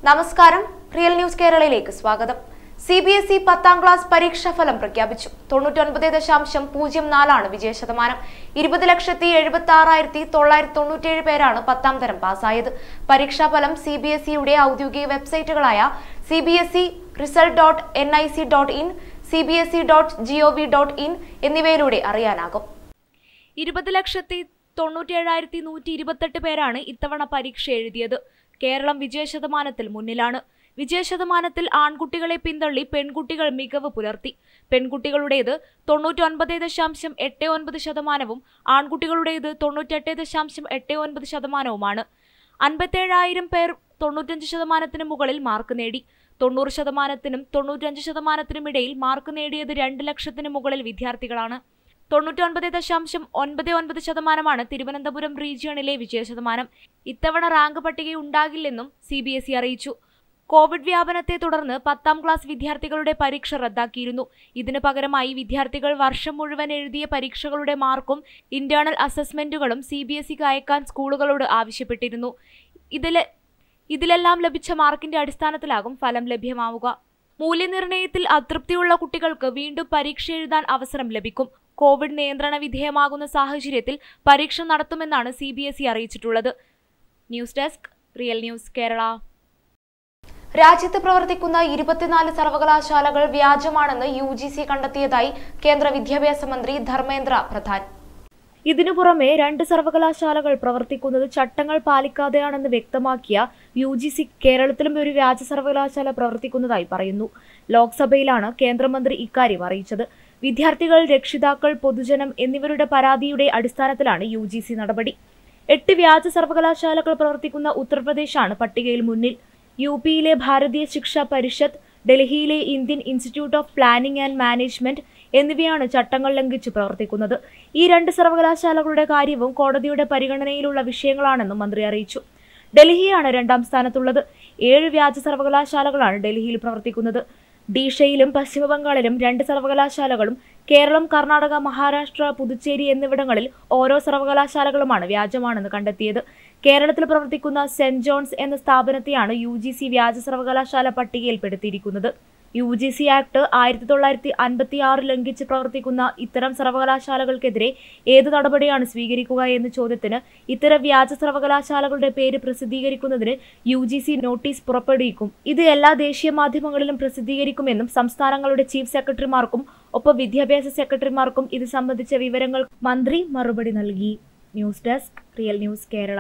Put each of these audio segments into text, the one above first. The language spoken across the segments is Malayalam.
നമസ്കാരം റിയൽ ന്യൂസ് കേരളയിലേക്ക് സ്വാഗതം സി ബി എസ് ഇ പത്താം ക്ലാസ് പരീക്ഷാ ഫലം പ്രഖ്യാപിച്ചു തൊണ്ണൂറ്റൊൻപത് ദശാംശം പൂജ്യം നാലാണ് വിജയ ശതമാനം ഇരുപത് ലക്ഷത്തി എഴുപത്തി ആറായിരത്തി തൊള്ളായിരത്തി തൊണ്ണൂറ്റിയേഴ് പേരാണ് പത്താം തരം പാസ്സായത് പരീക്ഷാ ഫലം സി ബി എസ് ഇയുടെ ഔദ്യോഗിക വെബ്സൈറ്റുകളായ C B S E result dot N I C dot in C B S E dot G O V dot in എന്നിവയിലൂടെ അറിയാനാകും ഇരുപത് ലക്ഷത്തി തൊണ്ണൂറ്റിയേഴായിരത്തി നൂറ്റി ഇരുപത്തെട്ട് പേരാണ് ഇത്തവണ പരീക്ഷ എഴുതിയത് കേരളം വിജയശതമാനത്തിൽ മുന്നിലാണ് വിജയശതമാനത്തിൽ ആൺകുട്ടികളെ പിന്തള്ളി പെൺകുട്ടികൾ മികവ് പുലർത്തി പെൺകുട്ടികളുടേത് തൊണ്ണൂറ്റൊൻപത് ദശാംശം എട്ട് ഒൻപത് ശതമാനവും ആൺകുട്ടികളുടേത് തൊണ്ണൂറ്റെട്ട് ദശാംശം എട്ട് ഒൻപത് ശതമാനവുമാണ് അൻപത്തേഴായിരം പേർ തൊണ്ണൂറ്റഞ്ച് ശതമാനത്തിന് മുകളിൽ മാർക്ക് നേടി തൊണ്ണൂറ് ശതമാനത്തിനും തൊണ്ണൂറ്റഞ്ച് ശതമാനത്തിനും ഇടയിൽ മാർക്ക് നേടിയത് രണ്ട് ലക്ഷത്തിന് മുകളിൽ വിദ്യാർത്ഥികളാണ് തൊണ്ണൂറ്റൊൻപത് ദശാംശം ഒൻപത് ഒൻപത് ശതമാനമാണ് തിരുവനന്തപുരം റീജിയണിലെ വിജയശതമാനം ഇത്തവണ റാങ്ക് പട്ടിക ഉണ്ടാകില്ലെന്നും സി ബി എസ് ഇ അറിയിച്ചു കോവിഡ് വ്യാപനത്തെ തുടർന്ന് പത്താം ക്ലാസ് വിദ്യാർത്ഥികളുടെ പരീക്ഷ റദ്ദാക്കിയിരുന്നു ഇതിനു പകരമായി വിദ്യാർത്ഥികൾ വർഷം മുഴുവൻ എഴുതിയ പരീക്ഷകളുടെ മാർക്കും ഇന്റേണൽ അസസ്മെന്റുകളും സി ബി എസ് ഇക്ക് അയക്കാൻ സ്കൂളുകളോട് ആവശ്യപ്പെട്ടിരുന്നു ഇതിലെ ഇതിലെല്ലാം ലഭിച്ച മാർക്കിന്റെ അടിസ്ഥാനത്തിലാകും ഫലം ലഭ്യമാവുക മൂല്യനിർണ്ണയത്തിൽ അതൃപ്തിയുള്ള കുട്ടികൾക്ക് വീണ്ടും പരീക്ഷ എഴുതാൻ അവസരം ലഭിക്കും കോവിഡ് നിയന്ത്രണ വിധേയമാകുന്ന സാഹചര്യത്തിൽ പരീക്ഷ നടത്തുമെന്നാണ് സി ബി എസ് ഇ അറിയിച്ചിട്ടുള്ളത് news desk real news Kerala രാജ്യത്ത് പ്രവർത്തിക്കുന്ന ഇരുപത്തിനാല് സർവകലാശാലകൾ വ്യാജമാണെന്ന് യു ജി സി കണ്ടെത്തിയതായി കേന്ദ്ര വിദ്യാഭ്യാസ മന്ത്രി ധർമ്മേന്ദ്ര പ്രധാൻ ഇതിനു പുറമെ രണ്ട് സർവകലാശാലകൾ പ്രവർത്തിക്കുന്നത് ചട്ടങ്ങൾ പാലിക്കാതെയാണെന്ന് വ്യക്തമാക്കിയ യു ജി സി കേരളത്തിലും ഒരു വ്യാജ സർവകലാശാല പ്രവർത്തിക്കുന്നതായി പറയുന്നു ലോക്സഭയിലാണ് കേന്ദ്രമന്ത്രി ഇക്കാര്യം അറിയിച്ചത് വിദ്യാർത്ഥികൾ രക്ഷിതാക്കൾ പൊതുജനം എന്നിവരുടെ പരാതിയുടെ അടിസ്ഥാനത്തിലാണ് യു ജി സി നടപടി എട്ട് വ്യാജ സർവകലാശാലകൾ പ്രവർത്തിക്കുന്ന ഉത്തർപ്രദേശാണ് പട്ടികയിൽ മുന്നിൽ യു പിയിലെ ഭാരതീയ ശിക്ഷാ പരിഷത്ത് ഡൽഹിയിലെ Indian Institute of Planning and Management എന്നിവയാണ് ചട്ടങ്ങൾ ലംഘിച്ച് പ്രവർത്തിക്കുന്നത് ഈ രണ്ട് സർവകലാശാലകളുടെ കാര്യവും കോടതിയുടെ പരിഗണനയിലുള്ള വിഷയങ്ങളാണെന്നും മന്ത്രി അറിയിച്ചു ഡൽഹിയാണ് രണ്ടാം സ്ഥാനത്തുള്ളത് ഏഴ് വ്യാജ സർവകലാശാലകളാണ് ഡൽഹിയിൽ പ്രവർത്തിക്കുന്നത് ഡീഷയിലും പശ്ചിമബംഗാളിലും രണ്ട് സർവകലാശാലകളും കേരളം കർണാടക മഹാരാഷ്ട്ര പുതുച്ചേരി എന്നിവിടങ്ങളിൽ ഓരോ സർവകലാശാലകളുമാണ് വ്യാജമാണെന്ന് കണ്ടെത്തിയത് കേരളത്തിൽ പ്രവർത്തിക്കുന്ന സെന്റ് ജോൺസ് എന്ന സ്ഥാപനത്തെയാണ് യു ജി സി വ്യാജ സർവകലാശാല പട്ടികയിൽപ്പെടുത്തിയിരിക്കുന്നത് യു ജി സി ആക്ട് ആയിരത്തി തൊള്ളായിരത്തി അൻപത്തി ആറ് ലംഘിച്ച് പ്രവർത്തിക്കുന്ന ഇത്തരം സർവകലാശാലകൾക്കെതിരെ ഏത് നടപടിയാണ് സ്വീകരിക്കുക എന്ന ചോദ്യത്തിന് ഇത്തരം വ്യാജ സർവകലാശാലകളുടെ പേര് പ്രസിദ്ധീകരിക്കുന്നതിന് യു ജി സി നോട്ടീസ് പുറപ്പെടുവിക്കും ഇത് എല്ലാ ദേശീയ മാധ്യമങ്ങളിലും പ്രസിദ്ധീകരിക്കുമെന്നും സംസ്ഥാനങ്ങളുടെ ചീഫ് സെക്രട്ടറിമാർക്കും ഒപ്പം വിദ്യാഭ്യാസ സെക്രട്ടറിമാർക്കും ഇത് സംബന്ധിച്ച വിവരങ്ങൾ മന്ത്രി മറുപടി നൽകി news desk real news Kerala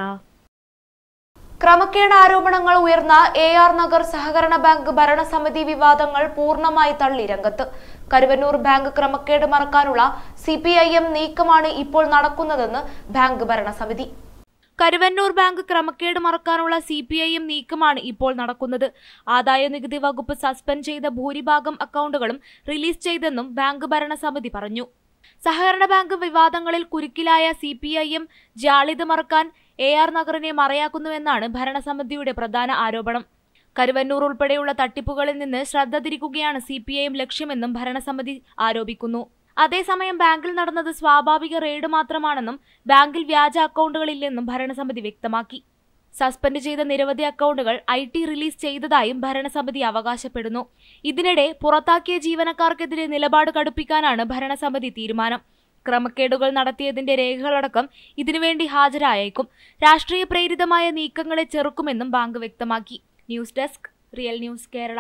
ക്രമക്കേട് ആരോപണങ്ങൾ ഉയർന്ന എ ആർ നഗർ സഹകരണ ബാങ്ക് ഭരണസമിതി വിവാദങ്ങൾ പൂർണ്ണമായി തള്ളി രംഗത്ത് കരുവന്നൂർ ബാങ്ക് ക്രമക്കേട് മറക്കാനുള്ള സി പി ഐ എം നീക്കമാണ് ഇപ്പോൾ നടക്കുന്നതെന്ന് ബാങ്ക് ഭരണസമിതി കരുവന്നൂർ ബാങ്ക് ക്രമക്കേട് മറക്കാനുള്ള സി പി ഐ എം നീക്കമാണ് ഇപ്പോൾ നടക്കുന്നത് ആദായ നികുതി വകുപ്പ് സസ്പെൻഡ് ചെയ്ത ഭൂരിഭാഗം അക്കൗണ്ടുകളും റിലീസ് ചെയ്തെന്നും ബാങ്ക് ഭരണസമിതി പറഞ്ഞു സഹകരണ ബാങ്ക് വിവാദങ്ങളിൽ കുരുക്കിലായ സി പി ഐ എം ജാളിത് മറക്കാൻ എ ആർ നഗറിനെ മറയാക്കുന്നുവെന്നാണ് ഭരണസമിതിയുടെ പ്രധാന ആരോപണം കരുവന്നൂർ ഉൾപ്പെടെയുള്ള തട്ടിപ്പുകളിൽ നിന്ന് ശ്രദ്ധ തിരിക്കുകയാണ് സി പി ഐ എം ലക്ഷ്യമെന്നും ഭരണസമിതി ആരോപിക്കുന്നു അതേസമയം ബാങ്കിൽ നടന്നത് സ്വാഭാവിക റെയ്ഡ് മാത്രമാണെന്നും ബാങ്കിൽ വ്യാജ അക്കൗണ്ടുകളില്ലെന്നും ഭരണസമിതി വ്യക്തമാക്കി സസ്പെൻഡ് ചെയ്ത നിരവധി അക്കൗണ്ടുകൾ ഐ ടി റിലീസ് ചെയ്തതായും ഭരണസമിതി അവകാശപ്പെടുന്നു ഇതിനിടെ പുറത്താക്കിയ ജീവനക്കാർക്കെതിരെ നിലപാട് കടുപ്പിക്കാനാണ് ഭരണസമിതി തീരുമാനം ക്രമക്കേടുകൾ നടത്തിയതിന്റെ രേഖകളടക്കം ഇതിനുവേണ്ടി ഹാജരായേക്കും രാഷ്ട്രീയ പ്രേരിതമായ നീക്കങ്ങളെ ചെറുക്കുമെന്നും ബാങ്ക് വ്യക്തമാക്കി news desk real news Kerala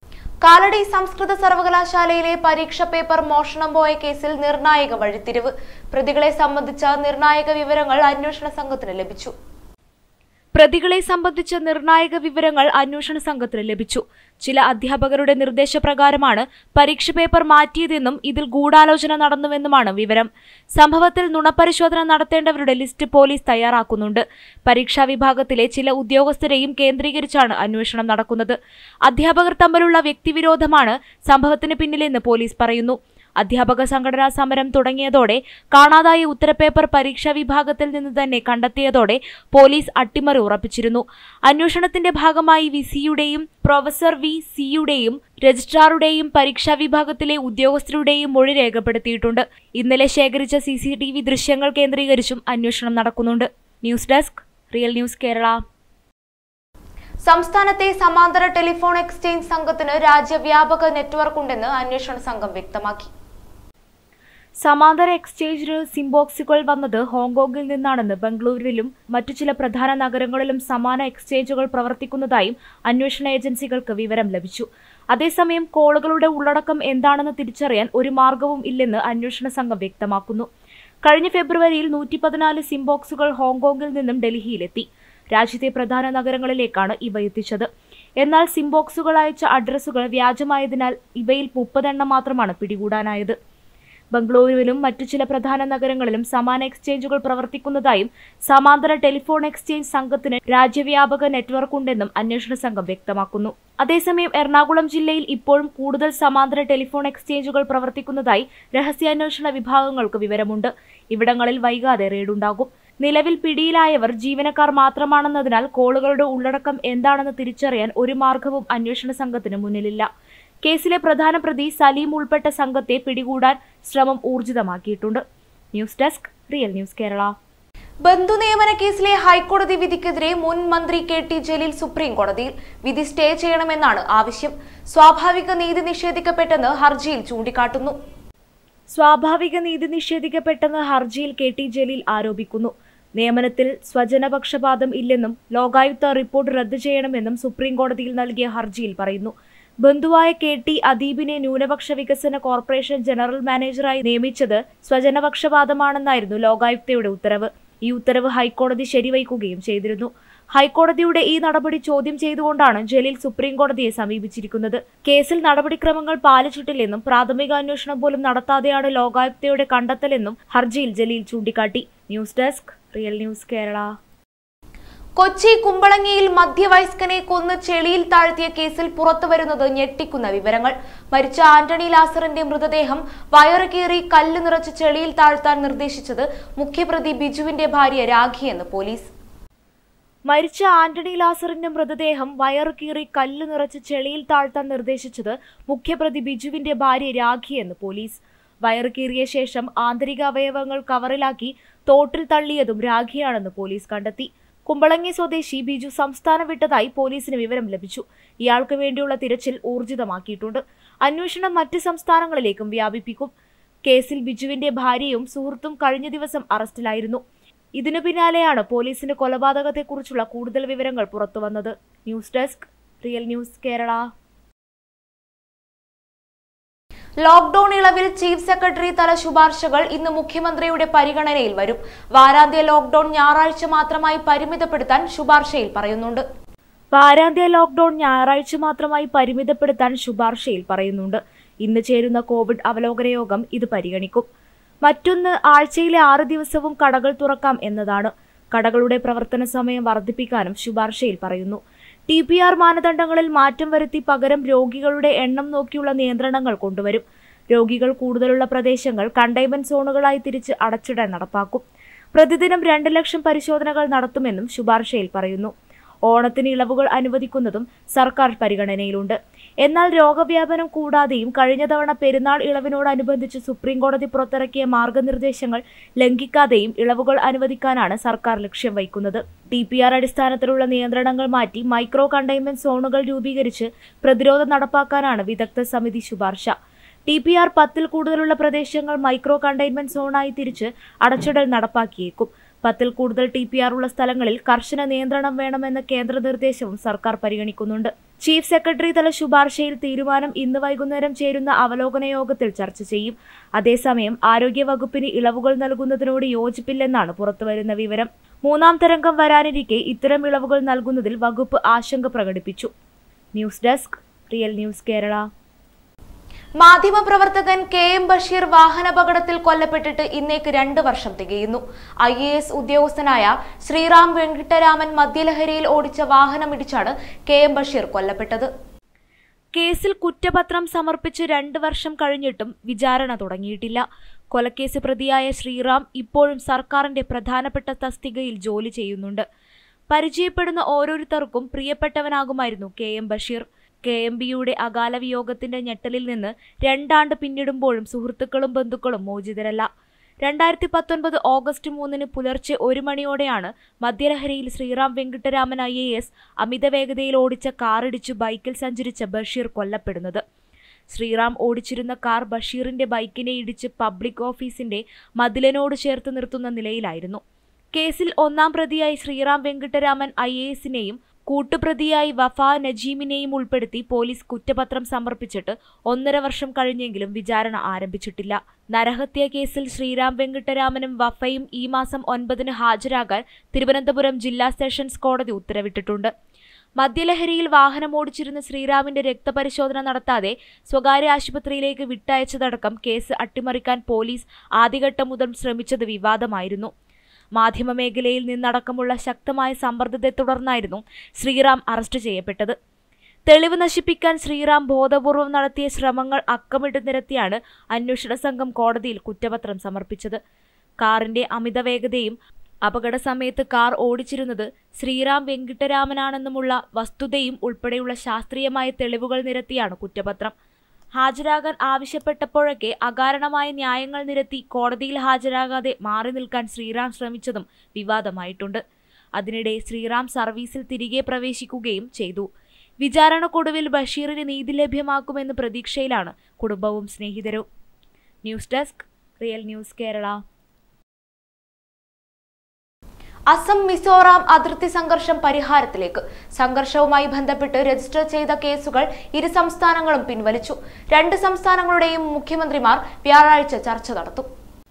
Kalady സംസ്കൃത സർവകലാശാലയിലെ പരീക്ഷ പേപ്പർ മോഷണം പോയ കേസിൽ നിർണായക വഴിത്തിരിവ് പ്രതികളെ സംബന്ധിച്ച നിർണായക വിവരങ്ങൾ അന്വേഷണ സംഘത്തിന് ലഭിച്ചു പ്രതികളെ സംബന്ധിച്ച നിർണായക വിവരങ്ങൾ അന്വേഷണ സംഘത്തിന് ലഭിച്ചു ചില അധ്യാപകരുടെ നിർദ്ദേശപ്രകാരമാണ് പരീക്ഷ പേപ്പർ മാറ്റിയതെന്നും ഇതിൽ ഗൂഢാലോചന നടന്നുവെന്നുമാണ് വിവരം സംഭവത്തിൽ നുണപരിശോധന നടത്തേണ്ടവരുടെ ലിസ്റ്റ് പോലീസ് തയ്യാറാക്കുന്നുണ്ട് പരീക്ഷാ വിഭാഗത്തിലെ ചില ഉദ്യോഗസ്ഥരെയും കേന്ദ്രീകരിച്ചാണ് അന്വേഷണം നടക്കുന്നത് അധ്യാപകർ തമ്മിലുള്ള വ്യക്തിവിരോധമാണ് സംഭവത്തിന് പിന്നിലെന്ന് പോലീസ് പറയുന്നു അധ്യാപക സംഘടനാ സമരം തുടങ്ങിയതോടെ കാണാതായ ഉത്തരപേപ്പർ പരീക്ഷാ വിഭാഗത്തിൽ നിന്ന് തന്നെ കണ്ടെത്തിയതോടെ പോലീസ് അട്ടിമറി ഉറപ്പിച്ചിരുന്നു അന്വേഷണത്തിന്റെ ഭാഗമായി വി സിയുടെയും പ്രൊഫസർ വി സിയുടെയും രജിസ്ട്രാറുടെയും പരീക്ഷാ വിഭാഗത്തിലെ ഉദ്യോഗസ്ഥരുടെയും മൊഴി രേഖപ്പെടുത്തിയിട്ടുണ്ട് ഇന്നലെ ശേഖരിച്ച സി സി ടി വി ദൃശ്യങ്ങൾ കേന്ദ്രീകരിച്ചും അന്വേഷണം നടക്കുന്നുണ്ട് news desk real news Kerala സംസ്ഥാനത്തെ സമാന്തര ടെലിഫോൺ എക്സ്ചേഞ്ച് സംഘത്തിന് രാജ്യവ്യാപക നെറ്റ്വർക്ക് ഉണ്ടെന്ന് അന്വേഷണ സംഘം വ്യക്തമാക്കി സമാന്തര എക്സ്ചേഞ്ചിന് സിംബോക്സുകൾ വന്നത് ഹോങ്കോങ്ങിൽ നിന്നാണെന്ന് ബംഗളൂരുവിലും മറ്റു ചില പ്രധാന നഗരങ്ങളിലും സമാന എക്സ്ചേഞ്ചുകൾ പ്രവർത്തിക്കുന്നതായും അന്വേഷണ ഏജൻസികൾക്ക് വിവരം ലഭിച്ചു അതേസമയം കോളുകളുടെ ഉള്ളടക്കം എന്താണെന്ന് തിരിച്ചറിയാൻ ഒരു മാർഗവും ഇല്ലെന്ന് അന്വേഷണ സംഘം വ്യക്തമാക്കുന്നു കഴിഞ്ഞ ഫെബ്രുവരിയിൽ നൂറ്റി പതിനാല് സിംബോക്സുകൾ ഹോങ്കോങ്ങിൽ നിന്നും ഡൽഹിയിലെത്തി രാജ്യത്തെ പ്രധാന നഗരങ്ങളിലേക്കാണ് ഇവ എത്തിച്ചത് എന്നാൽ സിംബോക്സുകൾ അയച്ച അഡ്രസ്സുകൾ വ്യാജമായതിനാൽ ഇവയിൽ മുപ്പതെണ്ണം മാത്രമാണ് പിടികൂടാനായത് ബംഗളൂരുവിലും മറ്റു ചില പ്രധാന നഗരങ്ങളിലും സമാന എക്സ്ചേഞ്ചുകൾ പ്രവർത്തിക്കുന്നതായും സമാന്തര ടെലിഫോൺ എക്സ്ചേഞ്ച് സംഘത്തിന് രാജ്യവ്യാപക നെറ്റ്വർക്ക് ഉണ്ടെന്നും അന്വേഷണ സംഘം വ്യക്തമാക്കുന്നു അതേസമയം എറണാകുളം ജില്ലയിൽ ഇപ്പോഴും കൂടുതൽ സമാന്തര ടെലിഫോൺ എക്സ്ചേഞ്ചുകൾ പ്രവർത്തിക്കുന്നതായി രഹസ്യാന്വേഷണ വിഭാഗങ്ങൾക്ക് വിവരമുണ്ട് ഇവിടങ്ങളിൽ വൈകാതെ റെയ്ഡുണ്ടാകും നിലവിൽ പിടിയിലായവർ ജീവനക്കാർ മാത്രമാണെന്നതിനാൽ കോളുകളുടെ ഉള്ളടക്കം എന്താണെന്ന് തിരിച്ചറിയാൻ ഒരു മാർഗവും അന്വേഷണ സംഘത്തിന് മുന്നിലില്ല കേസിലെ പ്രധാന പ്രതി സലീം ഉൾപ്പെട്ട സംഘത്തെ പിടികൂടാൻ ശ്രമം ഊർജിതമാക്കിയിട്ടുണ്ട് news desk real news Kerala ബന്ധു നിയമന കേസിലെ ഹൈക്കോടതി വിധിക്കെതിരെ മുൻ മന്ത്രി കെ ടി ജലീൽ സുപ്രീം കോടതിയിൽ വിധി സ്റ്റേ ചെയ്യണമെന്നാണ് ആവശ്യം സ്വാഭാവിക നീതി നിഷേധിക്കപ്പെട്ടെന്ന് ഹർജിയിൽ ചൂണ്ടിക്കാട്ടുന്നു സ്വാഭാവിക നീതി നിഷേധിക്കപ്പെട്ടെന്ന് ഹർജിയിൽ കെ ടി ജലീൽ ആരോപിക്കുന്നു നിയമനത്തിൽ സ്വജനപക്ഷപാതം ഇല്ലെന്നും ലോകായുക്ത റിപ്പോർട്ട് റദ്ദു ചെയ്യണമെന്നും സുപ്രീം കോടതിയിൽ നൽകിയ ഹർജിയിൽ പറയുന്നു ബന്ധുവായ കെ ടി അദീബിനെ ന്യൂനപക്ഷ വികസന കോർപ്പറേഷൻ ജനറൽ മാനേജറായി നിയമിച്ചത് സ്വജനപക്ഷപാതമാണെന്നായിരുന്നു ലോകായുക്തയുടെ ഉത്തരവ് ഈ ഉത്തരവ് ഹൈക്കോടതി ശരിവയ്ക്കുകയും ചെയ്തിരുന്നു ഹൈക്കോടതിയുടെ ഈ നടപടി ചോദ്യം ചെയ്തുകൊണ്ടാണ് ജലീൽ സുപ്രീം കോടതിയെ സമീപിച്ചിരിക്കുന്നത് കേസിൽ നടപടിക്രമങ്ങൾ പാലിച്ചിട്ടില്ലെന്നും പ്രാഥമിക അന്വേഷണം പോലും നടത്താതെയാണ് ലോകായുക്തയുടെ കണ്ടെത്തലെന്നും ഹർജിയിൽ ജലീൽ ചൂണ്ടിക്കാട്ടി news desk real news Kerala Kochi കുമ്പളങ്ങിയിൽ മധ്യവയസ്കനെ കൊന്ന് ചെളിയിൽ താഴ്ത്തിയ കേസിൽ പുറത്തുവരുന്നത് ഞെട്ടിക്കുന്ന വിവരങ്ങൾ മരിച്ച ആന്റണി ലാസറിന്റെ മൃതദേഹം വയറ് കീറി കല്ല് നിറച്ച് ചെളിയിൽ താഴ്ത്താൻ നിർദ്ദേശിച്ചത് മുഖ്യപ്രതി ബിജുവിന്റെ ഭാര്യ രാഖിയെന്ന് പോലീസ് മരിച്ച ആന്റണി ലാസറിന്റെ മൃതദേഹം വയറ് കീറി കല്ല് നിറച്ച് ചെളിയിൽ താഴ്ത്താൻ നിർദ്ദേശിച്ചത് മുഖ്യപ്രതി ബിജുവിന്റെ ഭാര്യ രാഖി എന്ന് പോലീസ് വയറ് കീറിയ ശേഷം ആന്തരിക അവയവങ്ങൾ കവറിലാക്കി തോട്ടിൽ തള്ളിയതും രാഖിയാണെന്ന് പോലീസ് കണ്ടെത്തി കുമ്പളങ്ങി സ്വദേശി ബിജു സംസ്ഥാനം വിട്ടതായി പോലീസിന് വിവരം ലഭിച്ചു ഇയാൾക്ക് വേണ്ടിയുള്ള തിരച്ചിൽ ഊർജിതമാക്കിയിട്ടുണ്ട് അന്വേഷണം മറ്റ് സംസ്ഥാനങ്ങളിലേക്കും വ്യാപിപ്പിക്കും കേസിൽ ബിജുവിന്റെ ഭാര്യയും സുഹൃത്തും കഴിഞ്ഞ ദിവസം അറസ്റ്റിലായിരുന്നു ഇതിനു പിന്നാലെയാണ് പോലീസിന്റെ കൊലപാതകത്തെക്കുറിച്ചുള്ള കൂടുതൽ വിവരങ്ങൾ പുറത്തുവന്നത് news desk real news Kerala lockdown ഇളവിൽ ചീഫ് സെക്രട്ടറി തല ശുപാർശകൾ ഇന്ന് മുഖ്യമന്ത്രിയുടെ പരിഗണനയിൽ വരും വാരാന്ത്യ ലോക്ഡൌൺ ഞായറാഴ്ച മാത്രമായി പരിമിതപ്പെടുത്താൻ ശുപാർശയിൽ പറയുന്നുണ്ട് വാരാന്ത്യ ലോക്ഡൌൺ ഞായറാഴ്ച മാത്രമായി പരിമിതപ്പെടുത്താൻ ശുപാർശയിൽ പറയുന്നുണ്ട് ഇന്ന് ചേരുന്ന കോവിഡ് അവലോകന യോഗം ഇത് പരിഗണിക്കും മറ്റൊന്ന് ആഴ്ചയിലെ ആറ് ദിവസവും കടകൾ തുറക്കാം എന്നതാണ് കടകളുടെ പ്രവർത്തന സമയം വർദ്ധിപ്പിക്കാനും ശുപാർശയിൽ പറയുന്നു ടി പി ആർ മാനദണ്ഡങ്ങളിൽ മാറ്റം വരുത്തി പകരം രോഗികളുടെ എണ്ണം നോക്കിയുള്ള നിയന്ത്രണങ്ങൾ കൊണ്ടുവരും രോഗികൾ കൂടുതലുള്ള പ്രദേശങ്ങൾ കണ്ടെയ്ൻമെന്റ് സോണുകളായി തിരിച്ച് അടച്ചിടാൻ നടപ്പാക്കും പ്രതിദിനം രണ്ട് ലക്ഷം പരിശോധനകൾ നടത്തുമെന്നും ശുപാർശയിൽ പറയുന്നു ഓണത്തിന് ഇളവുകൾ അനുവദിക്കുന്നതും സർക്കാർ പരിഗണനയിലുണ്ട് എന്നാൽ രോഗവ്യാപനം കൂടാതെയും കഴിഞ്ഞ തവണ പെരുന്നാൾ ഇളവിനോടനുബന്ധിച്ച് സുപ്രീംകോടതി പുറത്തിറക്കിയ മാർഗനിർദ്ദേശങ്ങൾ ലംഘിക്കാതെയും ഇളവുകൾ അനുവദിക്കാനാണ് സർക്കാർ ലക്ഷ്യം വയ്ക്കുന്നത് ടി പി ആർ അടിസ്ഥാനത്തിലുള്ള നിയന്ത്രണങ്ങൾ മാറ്റി മൈക്രോ കണ്ടെയ്ൻമെന്റ് സോണുകൾ രൂപീകരിച്ച് പ്രതിരോധം നടപ്പാക്കാനാണ് വിദഗ്ധ സമിതി ശുപാർശ ടി പി ആർ പത്തിൽ കൂടുതലുള്ള പ്രദേശങ്ങൾ മൈക്രോ കണ്ടെയ്ൻമെന്റ് സോണായി തിരിച്ച് അടച്ചിടൽ നടപ്പാക്കിയേക്കും പത്തിൽ കൂടുതൽ ടി പി ആർ ഉള്ള സ്ഥലങ്ങളിൽ കർശന നിയന്ത്രണം വേണമെന്ന കേന്ദ്ര നിർദ്ദേശവും സർക്കാർ പരിഗണിക്കുന്നുണ്ട് ചീഫ് സെക്രട്ടറി തല ശുപാർശയിൽ തീരുമാനം ഇന്ന് വൈകുന്നേരം ചേരുന്ന അവലോകന യോഗത്തിൽ ചർച്ച ചെയ്യും അതേസമയം ആരോഗ്യ വകുപ്പിന് ഇളവുകൾ നൽകുന്നതിനോട് യോജിപ്പില്ലെന്നാണ് പുറത്തുവരുന്ന വിവരം മൂന്നാം തരംഗം വരാനിരിക്കെ ഇത്തരം ഇളവുകൾ നൽകുന്നതിൽ വകുപ്പ് ആശങ്ക പ്രകടിപ്പിച്ചു news desk real news Kerala മാധ്യമപ്രവർത്തകൻ കെ എം ബഷീർ വാഹനാപകടത്തിൽ കൊല്ലപ്പെട്ടിട്ട് ഇന്നേക്ക് രണ്ട് വർഷം തികയുന്നു ഐ എ എസ് ഉദ്യോഗസ്ഥനായ ശ്രീറാം വെങ്കിട്ടരാമൻ മദ്യലഹരിയിൽ ഓടിച്ച വാഹനമിടിച്ചാണ് കെ എം ബഷീർ കൊല്ലപ്പെട്ടത് കേസിൽ കുറ്റപത്രം സമർപ്പിച്ച് രണ്ട് വർഷം കഴിഞ്ഞിട്ടും വിചാരണ തുടങ്ങിയിട്ടില്ല കൊലക്കേസ് പ്രതിയായ ശ്രീറാം ഇപ്പോഴും സർക്കാരിന്റെ പ്രധാനപ്പെട്ട തസ്തികയിൽ ജോലി ചെയ്യുന്നുണ്ട് പരിചയപ്പെടുന്ന ഓരോരുത്തർക്കും പ്രിയപ്പെട്ടവനാകുമായിരുന്നു K M Basheer K M ബിയുടെ അകാല വിയോഗത്തിന്റെ ഞെട്ടലിൽ നിന്ന് രണ്ടാണ്ട് പിന്നിടുമ്പോഴും സുഹൃത്തുക്കളും ബന്ധുക്കളും മോചിതരല്ല രണ്ടായിരത്തി പത്തൊൻപത് ഓഗസ്റ്റ് മൂന്നിന് പുലർച്ചെ ഒരു മണിയോടെയാണ് മദ്യലഹരിയിൽ Sriram Venkitaraman I A S അമിത വേഗതയിൽ ഓടിച്ച കാറിടിച്ചു ബൈക്കിൽ സഞ്ചരിച്ച ബഷീർ കൊല്ലപ്പെടുന്നത് ശ്രീറാം ഓടിച്ചിരുന്ന കാർ ബഷീറിന്റെ ബൈക്കിനെ ഇടിച്ച് പബ്ലിക് ഓഫീസിന്റെ മതിലിനോട് ചേർത്ത് നിർത്തുന്ന നിലയിലായിരുന്നു കേസിൽ ഒന്നാം പ്രതിയായി ശ്രീറാം വെങ്കിട്ടരാമൻ ഐ എ എസിനെയും കൂട്ടുപ്രതിയായി വഫ നജീമിനെയും ഉൾപ്പെടുത്തി പോലീസ് കുറ്റപത്രം സമർപ്പിച്ചിട്ട് ഒന്നര വർഷം കഴിഞ്ഞെങ്കിലും വിചാരണ ആരംഭിച്ചിട്ടില്ല നരഹത്യ കേസിൽ ശ്രീറാം വെങ്കിട്ടരാമനും വഫയും ഈ മാസം ഒൻപതിന് ഹാജരാകാൻ തിരുവനന്തപുരം ജില്ലാ സെഷൻസ് കോടതി ഉത്തരവിട്ടിട്ടുണ്ട് മദ്യലഹരിയിൽ വാഹനമോടിച്ചിരുന്ന ശ്രീറാമിന്റെ രക്തപരിശോധന നടത്താതെ സ്വകാര്യ ആശുപത്രിയിലേക്ക് വിട്ടയച്ചതടക്കം കേസ് അട്ടിമറിക്കാൻ പോലീസ് ആദ്യഘട്ടം മുതൽ ശ്രമിച്ചത് വിവാദമായിരുന്നു മാധ്യമമേഖലയിൽ നിന്നടക്കമുള്ള ശക്തമായ സമ്മർദ്ദത്തെ തുടർന്നായിരുന്നു ശ്രീറാം അറസ്റ്റ് ചെയ്യപ്പെട്ടത് തെളിവ് നശിപ്പിക്കാൻ ശ്രീറാം ബോധപൂർവം നടത്തിയ ശ്രമങ്ങൾ അക്കമിട്ട് നിരത്തിയാണ് അന്വേഷണ സംഘം കോടതിയിൽ കുറ്റപത്രം സമർപ്പിച്ചത് കാറിന്റെ അമിത വേഗതയും അപകട സമയത്ത് കാർ ഓടിച്ചിരുന്നത് ശ്രീറാം വെങ്കിട്ടരാമനാണെന്നുമുള്ള വസ്തുതയും ഉൾപ്പെടെയുള്ള ശാസ്ത്രീയമായ തെളിവുകൾ നിരത്തിയാണ് കുറ്റപത്രം ഹാജരാകാൻ ആവശ്യപ്പെട്ടപ്പോഴൊക്കെ അകാരണമായ ന്യായങ്ങൾ നിരത്തി കോടതിയിൽ ഹാജരാകാതെ മാറി നിൽക്കാൻ ശ്രീറാം ശ്രമിച്ചതും വിവാദമായിട്ടുണ്ട് അതിനിടെ ശ്രീറാം സർവീസിൽ തിരികെ പ്രവേശിക്കുകയും ചെയ്തു വിചാരണക്കൊടുവിൽ ബഷീറിന് നീതി ലഭ്യമാക്കുമെന്ന് പ്രതീക്ഷയിലാണ് കുടുംബവും സ്നേഹിതരും news desk real news Kerala Assam Mizoram അതിർത്തി സംഘർഷം പരിഹാരത്തിലേക്ക് സംഘർഷവുമായി ബന്ധപ്പെട്ട് രജിസ്റ്റർ ചെയ്ത കേസുകൾ ഇരു സംസ്ഥാനങ്ങളും പിൻവലിച്ചു രണ്ട് സംസ്ഥാനങ്ങളുടെയും മുഖ്യമന്ത്രിമാർ വ്യാഴാഴ്ച ചർച്ച നടത്തും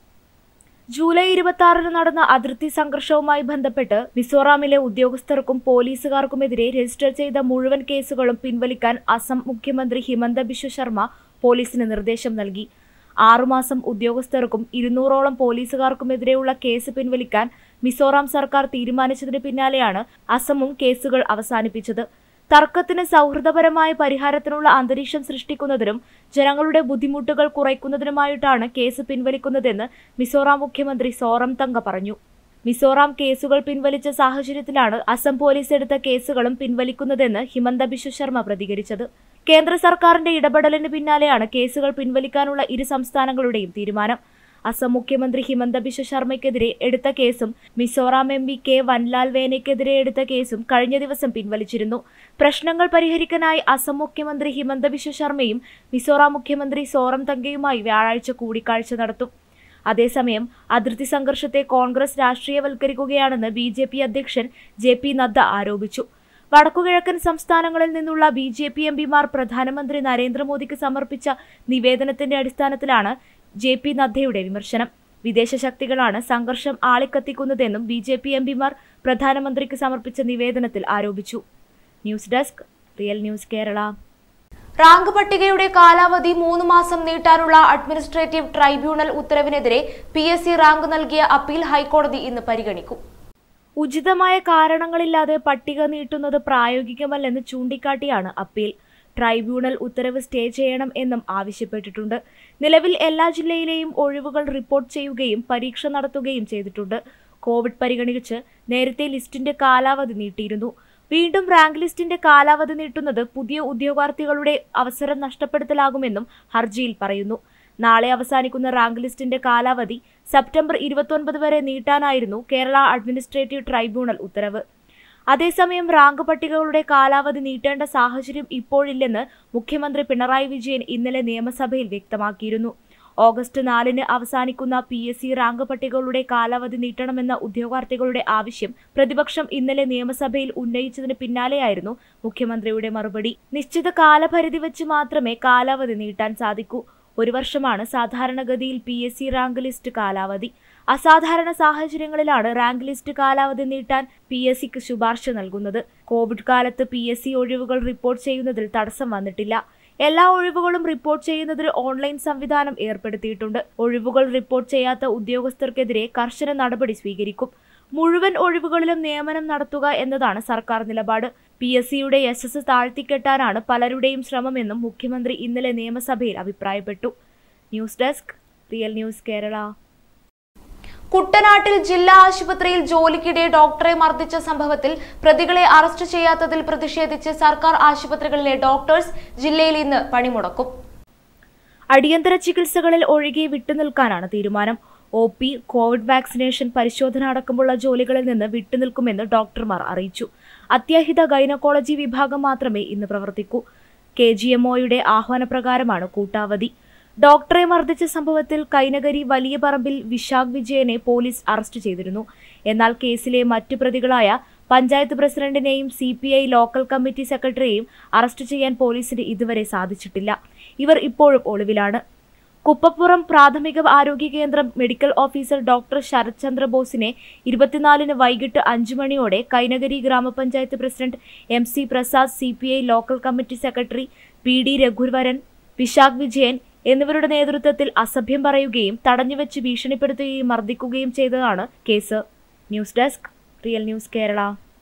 ജൂലൈ ഇരുപത്തി ആറിന് നടന്ന അതിർത്തി സംഘർഷവുമായി ബന്ധപ്പെട്ട് മിസോറാമിലെ ഉദ്യോഗസ്ഥർക്കും പോലീസുകാർക്കുമെതിരെ രജിസ്റ്റർ ചെയ്ത മുഴുവൻ കേസുകളും പിൻവലിക്കാൻ അസം മുഖ്യമന്ത്രി ഹിമന്ത ബിശ്വ ശർമ്മ പോലീസിന് നിർദ്ദേശം നൽകി ആറുമാസം ഉദ്യോഗസ്ഥർക്കും ഇരുന്നൂറോളം പോലീസുകാർക്കുമെതിരെയുള്ള കേസ് പിൻവലിക്കാൻ മിസോറാം സർക്കാർ തീരുമാനിച്ചതിന് പിന്നാലെയാണ് അസമും കേസുകൾ അവസാനിപ്പിച്ചത് തർക്കത്തിന് സൗഹൃദപരമായ പരിഹാരത്തിനുള്ള അന്തരീക്ഷം സൃഷ്ടിക്കുന്നതിനും ജനങ്ങളുടെ ബുദ്ധിമുട്ടുകൾ കുറയ്ക്കുന്നതിനുമായിട്ടാണ് കേസ് പിൻവലിക്കുന്നതെന്ന് മിസോറാം മുഖ്യമന്ത്രി സോറം തങ്ക പറഞ്ഞു മിസോറാം കേസുകൾ പിൻവലിച്ച സാഹചര്യത്തിലാണ് അസം പോലീസ് എടുത്ത കേസുകളും പിൻവലിക്കുന്നതെന്ന് ഹിമന്ത ബിശ്വ ശർമ്മ പ്രതികരിച്ചത് കേന്ദ്ര സർക്കാരിന്റെ ഇടപെടലിന് പിന്നാലെയാണ് കേസുകൾ പിൻവലിക്കാനുള്ള ഇരു സംസ്ഥാനങ്ങളുടെയും തീരുമാനം അസം മുഖ്യമന്ത്രി ഹിമന്ത ബിശ്വ ശർമ്മയ്ക്കെതിരെ എടുത്ത കേസും മിസോറാം എം പി കെ വൻലാൽ വേനയ്ക്കെതിരെ എടുത്ത കേസും കഴിഞ്ഞ ദിവസം പിൻവലിച്ചിരുന്നു പ്രശ്നങ്ങൾ പരിഹരിക്കാനായി അസം മുഖ്യമന്ത്രി ഹിമന്ത ബിശ്വ ശർമ്മയും മിസോറാം മുഖ്യമന്ത്രി സോറം തങ്കയുമായി വ്യാഴാഴ്ച കൂടിക്കാഴ്ച നടത്തും അതേസമയം അതിർത്തി സംഘർഷത്തെ കോൺഗ്രസ് രാഷ്ട്രീയവൽക്കരിക്കുകയാണെന്ന് ബി ജെ പി അധ്യക്ഷൻ ജെ പി നദ്ദ ആരോപിച്ചു വടക്കുകിഴക്കൻ സംസ്ഥാനങ്ങളിൽ നിന്നുള്ള ബി ജെ പി എംപിമാർ പ്രധാനമന്ത്രി നരേന്ദ്രമോദിക്ക് സമർപ്പിച്ച നിവേദനത്തിന്റെ അടിസ്ഥാനത്തിലാണ് ജെ പി നദ്ദയുടെ വിമർശനം വിദേശ ശക്തികളാണ് സംഘർഷം ആളിക്കത്തിക്കുന്നതെന്നും ബി ജെ പി എംപിമാർ പ്രധാനമന്ത്രിക്ക് സമർപ്പിച്ച നിവേദനത്തിൽ ആരോപിച്ചു news desk real news Kerala rank പട്ടികയുടെ കാലാവധി മൂന്ന് മാസം നീട്ടാനുള്ള അഡ്മിനിസ്ട്രേറ്റീവ് ട്രൈബ്യൂണൽ ഉത്തരവിനെതിരെ പി എസ് സി റാങ്ക് നൽകിയ അപ്പീൽ ഹൈക്കോടതി ഇന്ന് പരിഗണിക്കും ഉചിതമായ കാരണങ്ങളില്ലാതെ പട്ടിക നീട്ടുന്നത് പ്രായോഗികമല്ലെന്ന് ചൂണ്ടിക്കാട്ടിയാണ് അപ്പീൽ ട്രൈബ്യൂണൽ ഉത്തരവ് സ്റ്റേ ചെയ്യണം എന്നും ആവശ്യപ്പെട്ടിട്ടുണ്ട് നിലവിൽ എല്ലാ ജില്ലയിലെയും ഒഴിവുകൾ റിപ്പോർട്ട് ചെയ്യുകയും പരീക്ഷ നടത്തുകയും ചെയ്തിട്ടുണ്ട് കോവിഡ് പരിഗണിച്ച് നേരത്തെ ലിസ്റ്റിന്റെ കാലാവധി നീട്ടിയിരുന്നു വീണ്ടും റാങ്ക് ലിസ്റ്റിന്റെ കാലാവധി നീട്ടുന്നത് പുതിയ ഉദ്യോഗാർത്ഥികളുടെ അവസരം നഷ്ടപ്പെടുത്തലാകുമെന്നും ഹർജിയിൽ പറയുന്നു നാളെ അവസാനിക്കുന്ന റാങ്ക് ലിസ്റ്റിന്റെ കാലാവധി സെപ്റ്റംബർ ഇരുപത്തൊൻപത് വരെ നീട്ടാനായിരുന്നു കേരള അഡ്മിനിസ്ട്രേറ്റീവ് ട്രൈബ്യൂണൽ ഉത്തരവ് അതേസമയം റാങ്ക് പട്ടികകളുടെ കാലാവധി നീട്ടേണ്ട സാഹചര്യം ഇപ്പോഴില്ലെന്ന് മുഖ്യമന്ത്രി പിണറായി വിജയൻ ഇന്നലെ നിയമസഭയിൽ വ്യക്തമാക്കിയിരുന്നു ഓഗസ്റ്റ് നാലിന് അവസാനിക്കുന്ന പി എസ് സി റാങ്ക് പട്ടികകളുടെ കാലാവധി നീട്ടണമെന്ന ഉദ്യോഗാർത്ഥികളുടെ ആവശ്യം പ്രതിപക്ഷം ഇന്നലെ നിയമസഭയിൽ ഉന്നയിച്ചതിന് പിന്നാലെയായിരുന്നു മുഖ്യമന്ത്രിയുടെ മറുപടി നിശ്ചിത കാലപരിധി വെച്ച് മാത്രമേ കാലാവധി നീട്ടാൻ സാധിക്കൂ ഒരു വർഷമാണ് സാധാരണഗതിയിൽ P S C rank list കാലാവധി അസാധാരണ സാഹചര്യങ്ങളിലാണ് റാങ്ക് ലിസ്റ്റ് കാലാവധി നീട്ടാൻ പി എസ് സിക്ക് ശുപാർശ നൽകുന്നത് കോവിഡ് കാലത്ത് പി എസ് സി ഒഴിവുകൾ റിപ്പോർട്ട് ചെയ്യുന്നതിൽ തടസ്സം വന്നിട്ടില്ല എല്ലാ ഒഴിവുകളും റിപ്പോർട്ട് ചെയ്യുന്നതിന് ഓൺലൈൻ സംവിധാനം ഏർപ്പെടുത്തിയിട്ടുണ്ട് ഒഴിവുകൾ റിപ്പോർട്ട് ചെയ്യാത്ത ഉദ്യോഗസ്ഥർക്കെതിരെ കർശന നടപടി സ്വീകരിക്കും മുഴുവൻ ഒഴിവുകളിലും നിയമനം നടത്തുക എന്നതാണ് സർക്കാർ നിലപാട് പി എസ് സിയുടെ യശസ് താഴ്ത്തിക്കെട്ടാനാണ് പലരുടെയും ശ്രമമെന്നും മുഖ്യമന്ത്രി ഇന്നലെ നിയമസഭയിൽ അഭിപ്രായപ്പെട്ടു news desk real news Kerala കുട്ടനാട്ടിൽ ജില്ലാ ആശുപത്രിയിൽ ജോലിക്കിടെ ഡോക്ടറെ മർദ്ദിച്ച സംഭവത്തിൽ പ്രതികളെ അറസ്റ്റ് ചെയ്യാത്തതിൽ പ്രതിഷേധിച്ച് സർക്കാർ ആശുപത്രികളിലെ ഡോക്ടേഴ്സ് ജില്ലയിൽ ഇന്ന് പണിമുടക്കും അടിയന്തര ചികിത്സകളിൽ ഒഴികെ വിട്ടുനിൽക്കാനാണ് തീരുമാനം ഒ പി കോവിഡ് വാക്സിനേഷൻ പരിശോധന അടക്കമുള്ള ജോലികളിൽ നിന്ന് വിട്ടുനിൽക്കുമെന്ന് ഡോക്ടർമാർ അറിയിച്ചു അത്യാഹിത ഗൈനക്കോളജി വിഭാഗം മാത്രമേ ഇന്ന് പ്രവർത്തിക്കൂ കെ ജി എം ഒയുടെ ആഹ്വാനപ്രകാരമാണ് കൂട്ടാവധി ഡോക്ടറെ മർദ്ദിച്ച സംഭവത്തിൽ കൈനകരി വലിയ പറമ്പിൽ വിശാഖ് വിജയനെ പോലീസ് അറസ്റ്റ് ചെയ്തിരുന്നു എന്നാൽ കേസിലെ മറ്റു പ്രതികളായ പഞ്ചായത്ത് പ്രസിഡന്റിനെയും C P I local committee സെക്രട്ടറിയെയും അറസ്റ്റ് ചെയ്യാൻ പോലീസിന് ഇതുവരെ സാധിച്ചിട്ടില്ല ഇവർ ഇപ്പോഴും ഒളിവിലാണ് കുപ്പപ്പുറം പ്രാഥമിക ആരോഗ്യ കേന്ദ്രം medical officer doctor Sarath Chandra ബോസിനെ ഇരുപത്തിനാലിന് വൈകിട്ട് അഞ്ചു മണിയോടെ കൈനഗരി ഗ്രാമപഞ്ചായത്ത് president M C Prasad C P I local committee secretary P D Raghuvaran Vishakh Vijayan എന്നിവരുടെ നേതൃത്വത്തിൽ അസഭ്യം പറയുകയും തടഞ്ഞുവെച്ച് ഭീഷണിപ്പെടുത്തുകയും മർദ്ദിക്കുകയും ചെയ്തതാണ് case news desk real news Kerala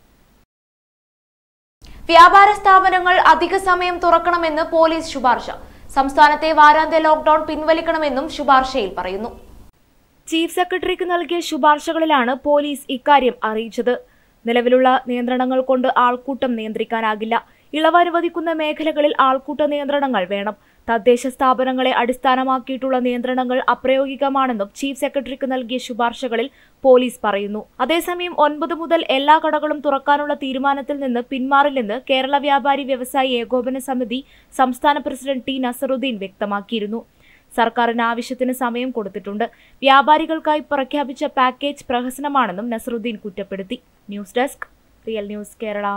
വ്യാപാര സ്ഥാപനങ്ങൾ അധിക സമയം തുറക്കണമെന്ന് പോലീസ് ശുപാർശ സംസ്ഥാനത്തെ വാരാന്ത്യ ലോക്ഡൌൺ പിൻവലിക്കണമെന്നും ശുപാർശയിൽ പറയുന്നു ചീഫ് സെക്രട്ടറിക്ക് നൽകിയ ശുപാർശകളിലാണ് പോലീസ് ഇക്കാര്യം അറിയിച്ചത് നിലവിലുള്ള നിയന്ത്രണങ്ങൾ കൊണ്ട് ആൾക്കൂട്ടം നിയന്ത്രിക്കാനാകില്ല ഇളവ് അനുവദിക്കുന്ന മേഖലകളിൽ ആൾക്കൂട്ട നിയന്ത്രണങ്ങൾ വേണം തദ്ദേശ സ്ഥാപനങ്ങളെ അടിസ്ഥാനമാക്കിയിട്ടുള്ള നിയന്ത്രണങ്ങൾ അപ്രായോഗികമാണെന്നും ചീഫ് സെക്രട്ടറിക്ക് നൽകിയ ശുപാർശകളിൽ പോലീസ് പറയുന്നു അതേസമയം ഒൻപത് മുതൽ എല്ലാ കടകളും തുറക്കാനുള്ള തീരുമാനത്തിൽ നിന്ന് പിന്മാറില്ലെന്ന് കേരള വ്യാപാരി വ്യവസായി ഏകോപന സമിതി സംസ്ഥാന പ്രസിഡന്റ് ടി നസറുദ്ദീൻ വ്യക്തമാക്കിയിരുന്നു സർക്കാരിന് ആവശ്യത്തിന് സമയം കൊടുത്തിട്ടുണ്ട് വ്യാപാരികൾക്കായി പ്രഖ്യാപിച്ച പാക്കേജ് പ്രഹസനമാണെന്നും നസറുദ്ദീൻ കുറ്റപ്പെടുത്തി news desk real news Kerala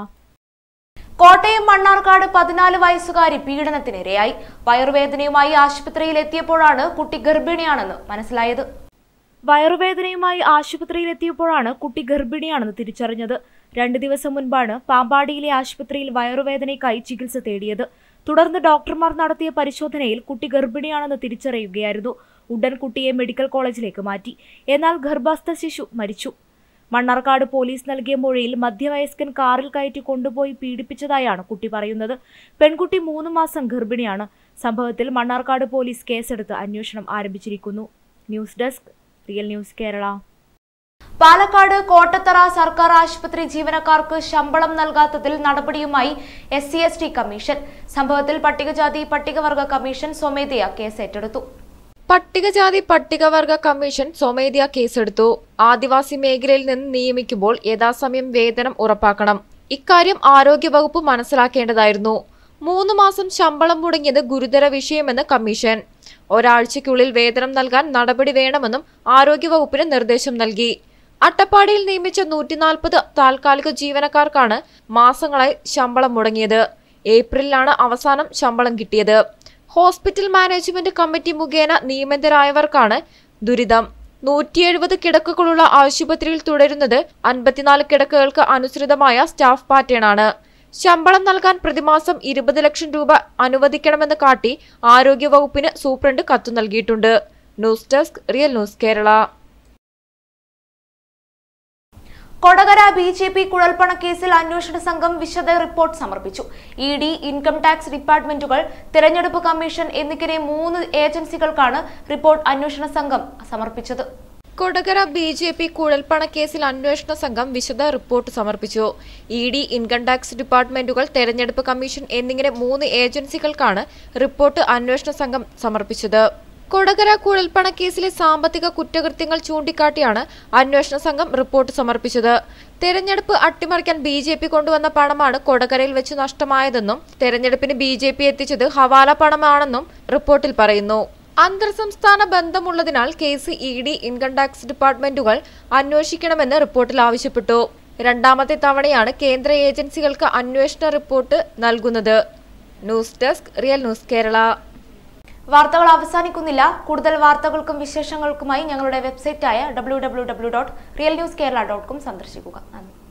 Kottayam Mannarkkad പതിനാല് വയസ്സുകാരി പീഡനത്തിനിരയായി വയറുവേദനയുമായി ആശുപത്രിയിൽ എത്തിയപ്പോഴാണ് കുട്ടി ഗർഭിണിയാണെന്ന് മനസ്സിലായത് വയറുവേദനയുമായി ആശുപത്രിയിലെത്തിയപ്പോഴാണ് കുട്ടി ഗർഭിണിയാണെന്ന് തിരിച്ചറിഞ്ഞത് രണ്ടു ദിവസം മുൻപാണ് പാമ്പാടിയിലെ ആശുപത്രിയിൽ വയറുവേദനയ്ക്കായി ചികിത്സ തേടിയത് തുടർന്ന് ഡോക്ടർമാർ നടത്തിയ പരിശോധനയിൽ കുട്ടി ഗർഭിണിയാണെന്ന് തിരിച്ചറിയുകയായിരുന്നു ഉടൻ കുട്ടിയെ മെഡിക്കൽ കോളേജിലേക്ക് മാറ്റി എന്നാൽ ഗർഭസ്ഥ ശിശു മരിച്ചു മണ്ണാർക്കാട് പോലീസ് നൽകിയ മൊഴിയിൽ മധ്യവയസ്കൻ കാറിൽ കയറ്റി കൊണ്ടുപോയി പീഡിപ്പിച്ചതായാണ് കുട്ടി പറയുന്നത് പെൺകുട്ടി മൂന്ന് മാസം ഗർഭിണിയാണ് സംഭവത്തിൽ മണ്ണാർക്കാട് പോലീസ് കേസെടുത്ത് അന്വേഷണം ആരംഭിച്ചിരിക്കുന്നു news desk real news Kerala Palakkad Kottathara സർക്കാർ ആശുപത്രി ജീവനക്കാർക്ക് ശമ്പളം നൽകാത്തതിൽ നടപടിയുമായി S C S T commission സംഭവത്തിൽ പട്ടികജാതി പട്ടികവർഗ കമ്മീഷൻ സ്വമേധയാ കേസ് ഏറ്റെടുത്തു പട്ടികജാതി പട്ടികവർഗ കമ്മീഷൻ സ്വമേധ്യാ കേസെടുത്തു ആദിവാസി മേഖലയിൽ നിന്ന് നിയമിക്കുമ്പോൾ യഥാസമയം വേതനം ഉറപ്പാക്കണം ഇക്കാര്യം ആരോഗ്യവകുപ്പ് മനസ്സിലാക്കേണ്ടതായിരുന്നു മൂന്ന് മാസം ശമ്പളം മുടങ്ങിയത് ഗുരുതര വിഷയമെന്ന് കമ്മീഷൻ ഒരാഴ്ചയ്ക്കുള്ളിൽ വേതനം നൽകാൻ നടപടി വേണമെന്നും ആരോഗ്യവകുപ്പിന് നിർദ്ദേശം നൽകി അട്ടപ്പാടിയിൽ നിയമിച്ച നൂറ്റിനാൽപ്പത് താൽക്കാലിക ജീവനക്കാർക്കാണ് മാസങ്ങളായി ശമ്പളം മുടങ്ങിയത് ഏപ്രിലിലാണ് അവസാനം ശമ്പളം കിട്ടിയത് ഹോസ്പിറ്റൽ മാനേജ്മെന്റ് കമ്മിറ്റി മുഖേന നിയമിതരായവർക്കാണ് ദുരിതം നൂറ്റി എഴുപത് കിടക്കുകളുള്ള ആശുപത്രിയിൽ തുടരുന്നത് അൻപത്തിനാല് കിടക്കകൾക്ക് അനുസൃതമായ സ്റ്റാഫ് പാറ്റേൺ ആണ് ശമ്പളം നൽകാൻ പ്രതിമാസം ഇരുപത് ലക്ഷം രൂപ അനുവദിക്കണമെന്ന് കാട്ടി ആരോഗ്യവകുപ്പിന് സൂപ്രണ്ട് കത്തു നൽകിയിട്ടുണ്ട് news desk real news Kerala Kodakara B J P കുഴൽപ്പണ കേസിൽ അന്വേഷണ സംഘം വിശദ റിപ്പോർട്ട് സമർപ്പിച്ചു ഇ ഡി ഇൻകം ടാക്സ് ഡിപ്പാർട്ട്മെന്റുകൾ തിരഞ്ഞെടുപ്പ് കമ്മീഷൻ എന്നിങ്ങനെ മൂന്ന് ഏജൻസികൾക്കാണ് റിപ്പോർട്ട് അന്വേഷണ സംഘം സമർപ്പിച്ചത് കൊടകര ബി ജെ പി കുഴൽപ്പണ കേസിൽ അന്വേഷണ സംഘം വിശദ റിപ്പോർട്ട് സമർപ്പിച്ചു ഇ ഡി ഇൻകം ടാക്സ് ഡിപ്പാർട്ട്മെന്റുകൾ തെരഞ്ഞെടുപ്പ് കമ്മീഷൻ എന്നിങ്ങനെ മൂന്ന് ഏജൻസികൾക്കാണ് റിപ്പോർട്ട് അന്വേഷണ സംഘം സമർപ്പിച്ചത് കൊടകര കുഴൽപ്പണ കേസിലെ സാമ്പത്തിക കുറ്റകൃത്യങ്ങൾ ചൂണ്ടിക്കാട്ടിയാണ് അന്വേഷണ സംഘം റിപ്പോർട്ട് സമർപ്പിച്ചത് തെരഞ്ഞെടുപ്പ് അട്ടിമറിക്കാൻ ബി ജെ പി കൊണ്ടുവന്ന പണമാണ് കൊടകരയിൽ വെച്ച് നഷ്ടമായതെന്നും തെരഞ്ഞെടുപ്പിന് ബി ജെ പി എത്തിച്ചത് ഹവാല പണമാണെന്നും റിപ്പോർട്ടിൽ പറയുന്നു അന്തർ സംസ്ഥാന ബന്ധമുള്ളതിനാൽ case E D income tax ഡിപ്പാർട്ട്മെന്റുകൾ അന്വേഷിക്കണമെന്ന് റിപ്പോർട്ടിൽ ആവശ്യപ്പെട്ടു രണ്ടാമത്തെ തവണയാണ് കേന്ദ്ര ഏജൻസികൾക്ക് അന്വേഷണ റിപ്പോർട്ട് നൽകുന്നത് news desk real news Kerala വാർത്തകൾ അവസാനിക്കുന്നില്ല കൂടുതൽ വാർത്തകൾക്കും വിശേഷങ്ങൾക്കുമായി ഞങ്ങളുടെ വെബ്സൈറ്റായ W W W dot real news Kerala dot com സന്ദർശിക്കുക നന്ദി